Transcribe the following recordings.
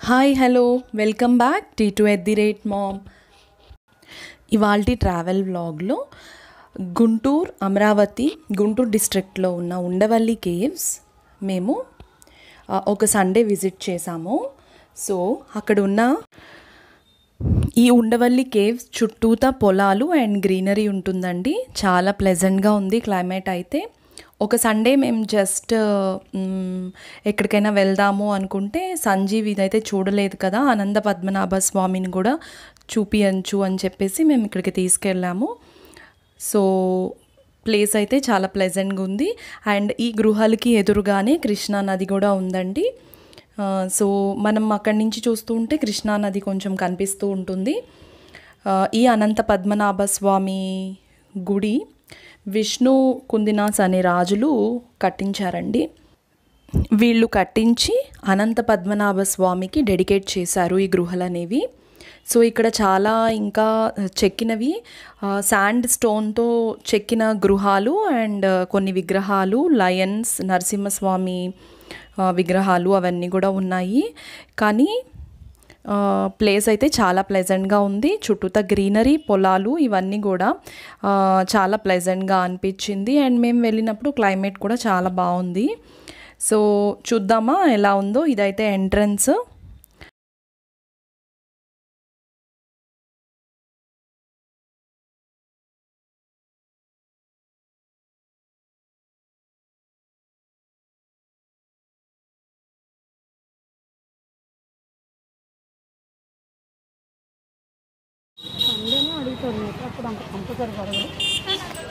hi hello welcome back T two at the rate mom ఇవాల్టి travel వ్లాగ్లో గుంటూరు అమరావతి గుంటూరు డిస్ట్రిక్ట్లో ఉన్న ఉండవల్లి కేవ్స్ మేము ఆ, ఒక సండే విజిట్ చేసాము సో అక్కడ ఉన్న ఈ ఉండవల్లి కేవ్స్ చుట్టూతా పొలాలు అండ్ గ్రీనరీ ఉంటుందండి చాలా ప్లెజెంట్గా ఉంది క్లైమేట్ అయితే ఒక సండే మేము జస్ట్ మ్, ఎక్కడికైనా వెళ్దాము అనుకుంటే సంజీవ్ ఇదైతే చూడలేదు కదా అనంత పద్మనాభ స్వామిని కూడా చూపియంచు అని చెప్పేసి మేము ఇక్కడికి తీసుకెళ్ళాము సో ప్లేస్ అయితే చాలా ప్లెజెంట్గా ఉంది అండ్ ఈ గృహాలకి ఎదురుగానే కృష్ణా నది కూడా ఉందండి ఆ, సో మనం అక్కడి నుంచి చూస్తూ ఉంటే కృష్ణా నది కొంచెం కనిపిస్తూ ఉంటుంది ఆ, ఈ అనంత పద్మనాభ స్వామి గుడి విష్ణు కుందినాస్ అనే రాజులు కట్టించారండి వీళ్ళు కట్టించి అనంత పద్మనాభ స్వామికి డెడికేట్ చేశారు ఈ గృహలు అనేవి సో ఇక్కడ చాలా ఇంకా చెక్కినవి శాండ్ స్టోన్తో చెక్కిన గృహాలు అండ్ కొన్ని విగ్రహాలు లయన్స్ నరసింహస్వామి ఆ, విగ్రహాలు అవన్నీ కూడా ఉన్నాయి కానీ ప్లేస్ అయితే చాలా ప్లెజెంట్గా ఉంది చుట్టూతా గ్రీనరీ పొలాలు ఇవన్నీ కూడా ఆ, చాలా ప్లెజెంట్గా అనిపించింది అండ్ మేము వెళ్ళినప్పుడు క్లైమేట్ కూడా చాలా బాగుంది సో చూద్దామా ఎలా ఉందో ఇదైతే ఎంట్రన్స్ సండేనే అడుగుతారు అప్పుడు అంత కంపల్సరీ పడదు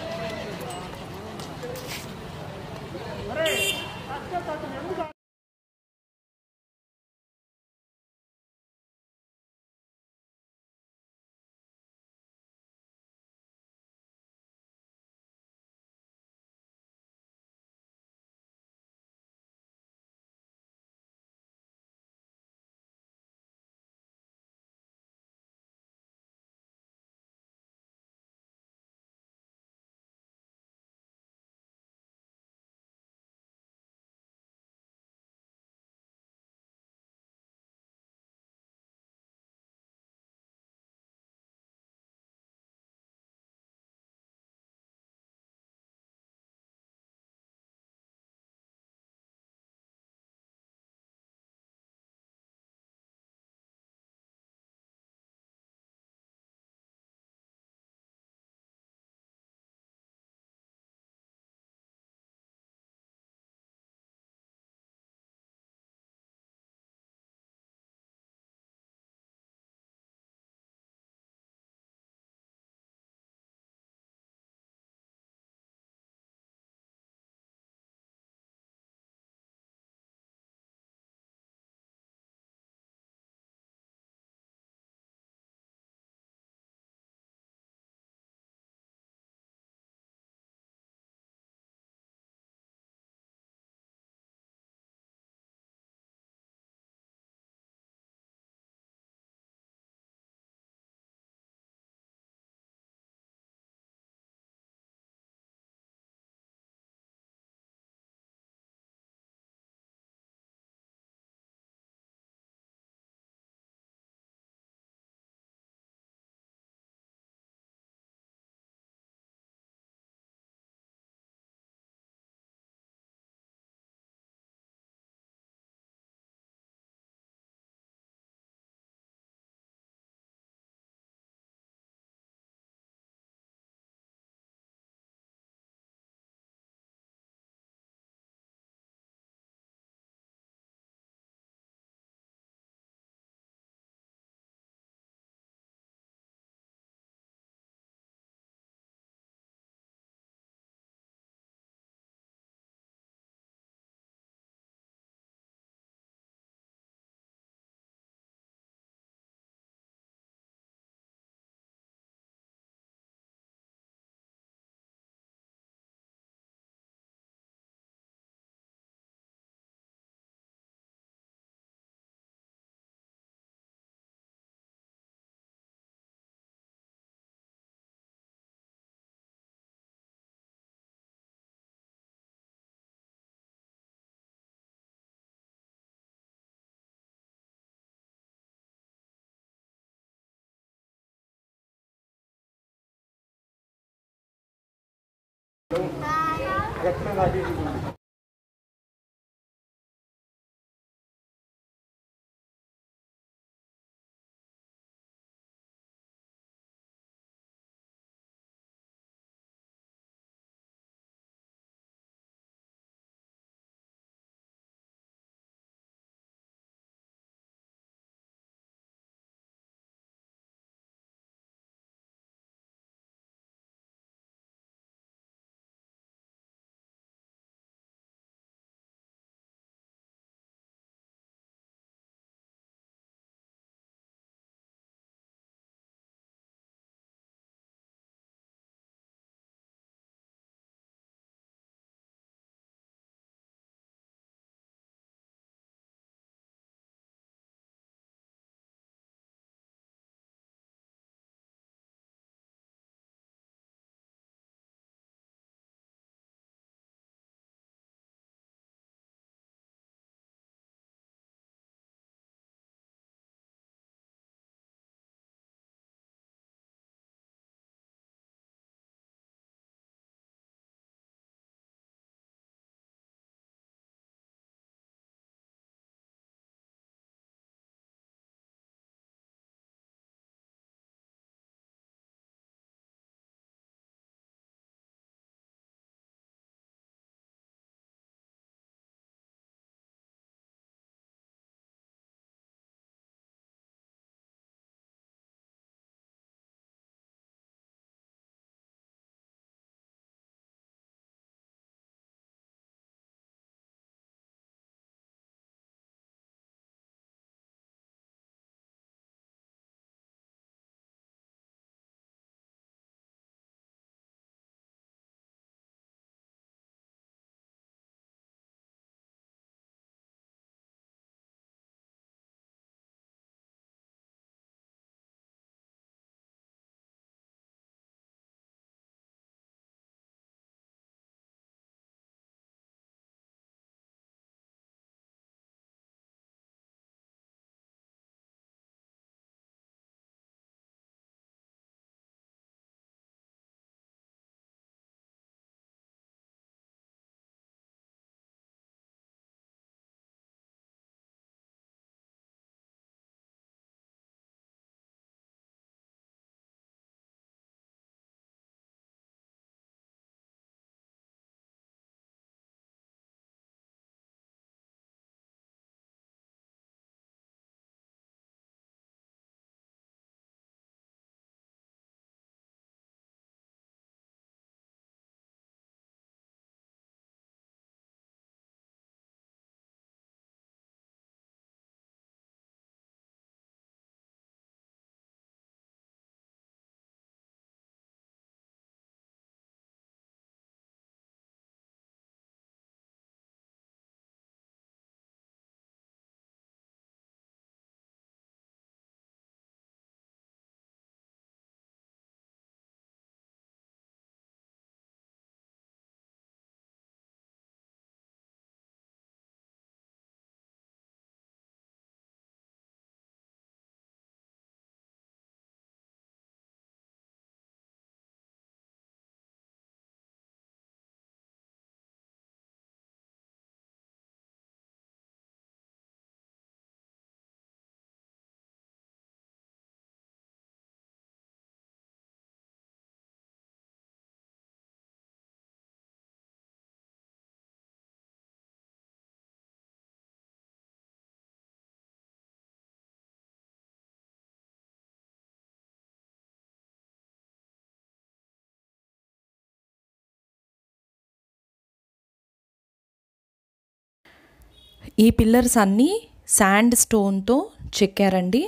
ఈ పిల్లర్స్ అన్నీ శాండ్ స్టోన్తో చెక్కారండి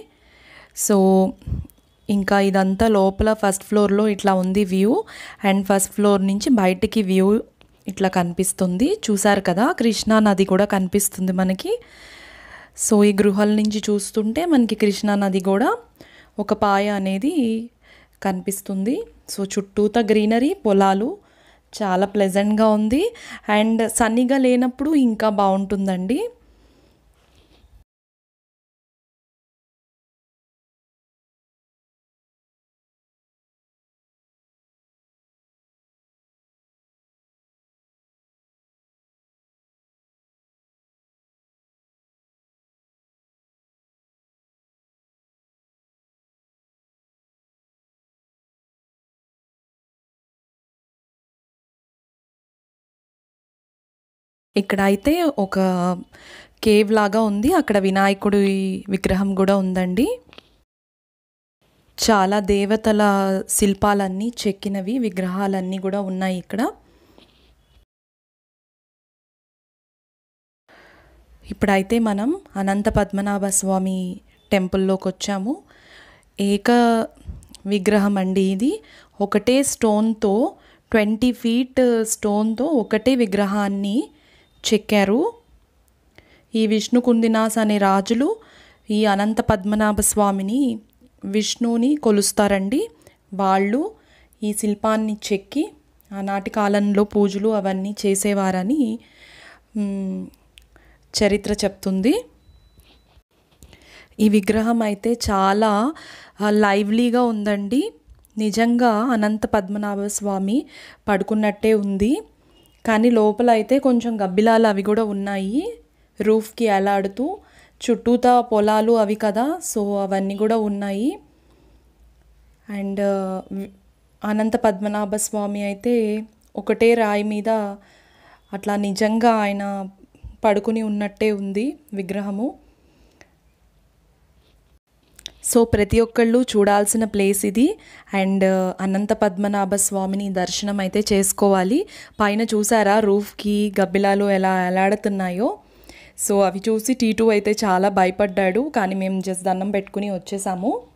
సో ఇంకా ఇదంతా లోపల ఫస్ట్ ఫ్లోర్లో ఇట్లా ఉంది వ్యూ అండ్ ఫస్ట్ ఫ్లోర్ నుంచి బయటికి వ్యూ ఇట్లా కనిపిస్తుంది చూసారు కదా కృష్ణా నది కూడా కనిపిస్తుంది మనకి సో ఈ గృహాల నుంచి చూస్తుంటే మనకి కృష్ణా నది కూడా ఒక పాయ అనేది కనిపిస్తుంది సో చుట్టూతా గ్రీనరీ పొలాలు చాలా ప్లెజెంట్గా ఉంది అండ్ సన్నీగా లేనప్పుడు ఇంకా బాగుంటుందండి ఇక్కడ అయితే ఒక కేవ్ లాగా ఉంది అక్కడ వినాయకుడి విగ్రహం కూడా ఉందండి చాలా దేవతల శిల్పాలన్నీ చెక్కినవి విగ్రహాలన్నీ కూడా ఉన్నాయి ఇక్కడ ఇప్పుడైతే మనం అనంత పద్మనాభ స్వామి టెంపుల్లోకి వచ్చాము ఏక విగ్రహం అండి ఇది ఒకటే స్టోన్తో ట్వంటీ ఫీట్ స్టోన్తో ఒకటే విగ్రహాన్ని చెక్కారు ఈ విష్ణు కుందినాస్ అనే రాజులు ఈ అనంత పద్మనాభ స్వామిని విష్ణువుని కొలుస్తారండి వాళ్ళు ఈ శిల్పాన్ని చెక్కి ఆనాటి కాలంలో పూజలు అవన్నీ చేసేవారని మ్, చరిత్ర చెప్తుంది ఈ విగ్రహం అయితే చాలా ఆ, లైవ్లీగా ఉందండి నిజంగా అనంత పద్మనాభ స్వామి పడుకున్నట్టే ఉంది కానీ లోపల అయితే కొంచెం గబ్బిలాలు అవి కూడా ఉన్నాయి రూఫ్కి ఎలాడుతూ చుట్టూతా పొలాలు అవి కదా సో అవన్నీ కూడా ఉన్నాయి అండ్ వి- అనంత పద్మనాభ స్వామి అయితే ఒకటే రాయి మీద అట్లా నిజంగా ఆయన పడుకుని ఉన్నట్టే ఉంది విగ్రహము సో ప్రతి ఒక్కళ్ళు చూడాల్సిన ప్లేస్ ఇది అండ్ అనంత పద్మనాభ స్వామిని దర్శనం అయితే చేసుకోవాలి పైన చూసారా రూఫ్కి గబ్బిలాలు ఎలా ఎలాడుతున్నాయో సో అవి చూసి టీ టూ అయితే చాలా భయపడ్డాడు కానీ మేము జస్ట్ దండం పెట్టుకుని వచ్చేసాము